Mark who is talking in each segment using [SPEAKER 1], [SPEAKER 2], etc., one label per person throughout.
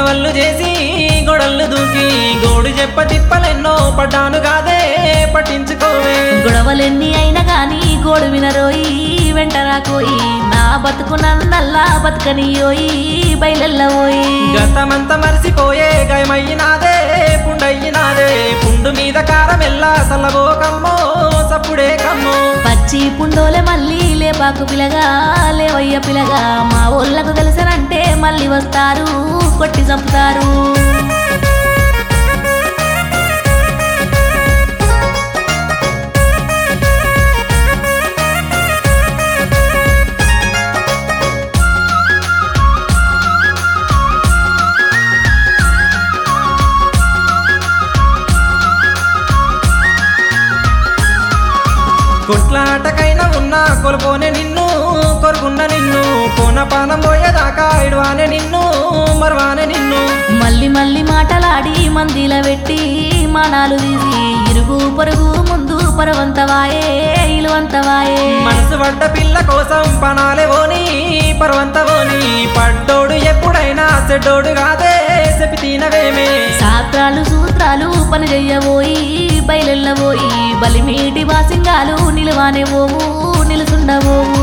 [SPEAKER 1] గొడవళ్ళు చేసి గొడవళ్ళు దూకి గోడు చెప్ప తిప్పలెన్నో పడ్డాను కాదే పట్టించుకోవే
[SPEAKER 2] గొడవలెన్ని అయినా గాని గోడు వినరోయి వెంట రాకోయి నా బతుకు నన్నల్లా బతుకనియోయి బయలెల్లవోయి
[SPEAKER 1] గతమంతా మరిసిపోయే గాయమయ్యినాదే పుండయ్యినాదే పుండు మీద కారమెల్లా సల్లబో కమ్మో సప్పుడే కమ్మో
[SPEAKER 2] పచ్చి పుండోలే మళ్ళీ లేపాకు పిలగా లేవయ్య పిలగా మా ఊళ్ళకు తెలిసనంటే మళ్ళీ వస్తారు కొట్టి చంపుతారు
[SPEAKER 1] కొట్లాటకైనా ఉన్నా కొలుపోనే నిన్ను కొరుకున్న నిన్ను కోన పానం పోయేదాకా ఇడవానే నిన్ను మరవానే నిన్ను
[SPEAKER 2] మళ్ళీ మళ్ళీ మాటలాడి మందిల పెట్టి మానాలు తీసి ఇరుగు పొరుగు ముందు పరవంతవాయే ఇలువంతవాయే
[SPEAKER 1] మనసు పడ్డ పిల్ల కోసం పనాలే ఓని పర్వంతవోని పడ్డోడు ఎప్పుడైనా చెడ్డోడు కాదే చెప్పి తినవేమే
[SPEAKER 2] శాస్త్రాలు సూత్రాలు పని చెయ్యబోయి బయలెల్లబోయి బలిమీటి వాసింగాలు నిలువానే పోవు నిలుసుండబోవు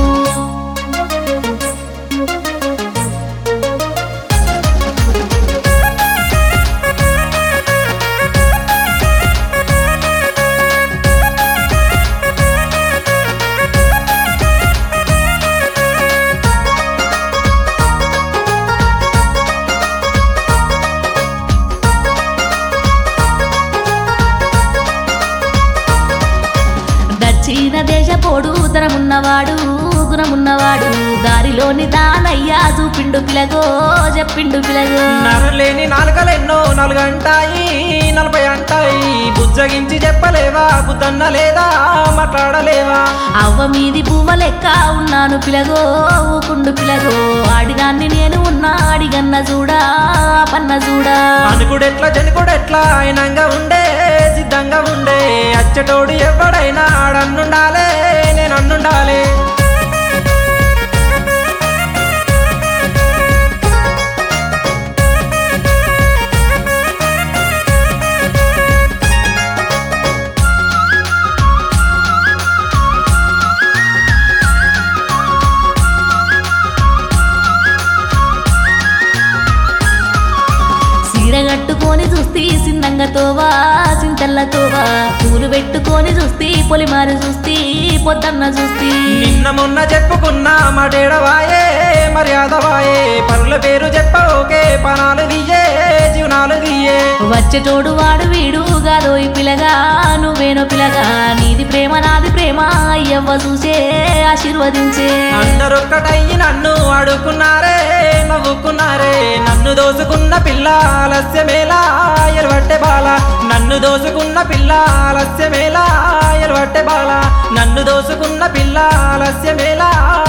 [SPEAKER 2] దక్షిణ దేశపోడు ధనమున్నవాడు గుణమున్నవాడు దారిలోని దానయ్యా చూపిండు పిలగో చెప్పిండు పిలగో
[SPEAKER 1] నరలేని నాలుగలెన్నో నాలుగంటాయి నలభై అంటాయి బుజ్జగించి చెప్పలేవా బుద్ధన్న లేదా మాట్లాడలేవా
[SPEAKER 2] అవ్వ మీది పువ్వ లెక్క ఉన్నాను పిలగో ఊకుండు పిలగో ఆడిదాన్ని నేను ఉన్నా అడిగన్న చూడా పన్న చూడా
[SPEAKER 1] అనుకుడెట్లా జనుకుడెట్లా అయినంగా ఉండే సిద్ధంగా ఉండే అచ్చటోడు ఎవడైనా ఆడన్నుండాలే నేను అన్నుండాలే
[SPEAKER 2] సీర కట్టుకొని చూస్తే సిందంగా తోవా సింతల్ల తోవా పూలు పెట్టుకొని చూస్తే పొలిమారు చూస్తే పొద్దన్న చూస్తే
[SPEAKER 1] నిన్న మొన్న చెప్పుకున్న మడేడవాయే మర్యాద వాయే పనుల పేరు చెప్ప ఓకే పనాలు దియ్యే జీవనాలు దియ్యే
[SPEAKER 2] వచ్చేటోడు వాడు వీడు గాదోయి పిలగా నువ్వేనో పిలగా నీది ప్రేమ నాది ప్రేమ అయ్యవ్వ చూసే ఆశీర్వదించే
[SPEAKER 1] అందరొక్కటయ్యి నన్ను అడుక్కున్నారే నవ్వుకున్నారే నన్ను దోసుకున్న పిల్ల ఆలస్యమేలా ఎలవట్టె బాల నన్ను దోసుకున్న పిల్ల ఆలస్యమేలా ఎలవట్టె బాల నన్ను దోసుకున్న పిల్ల ఆలస్యమేలా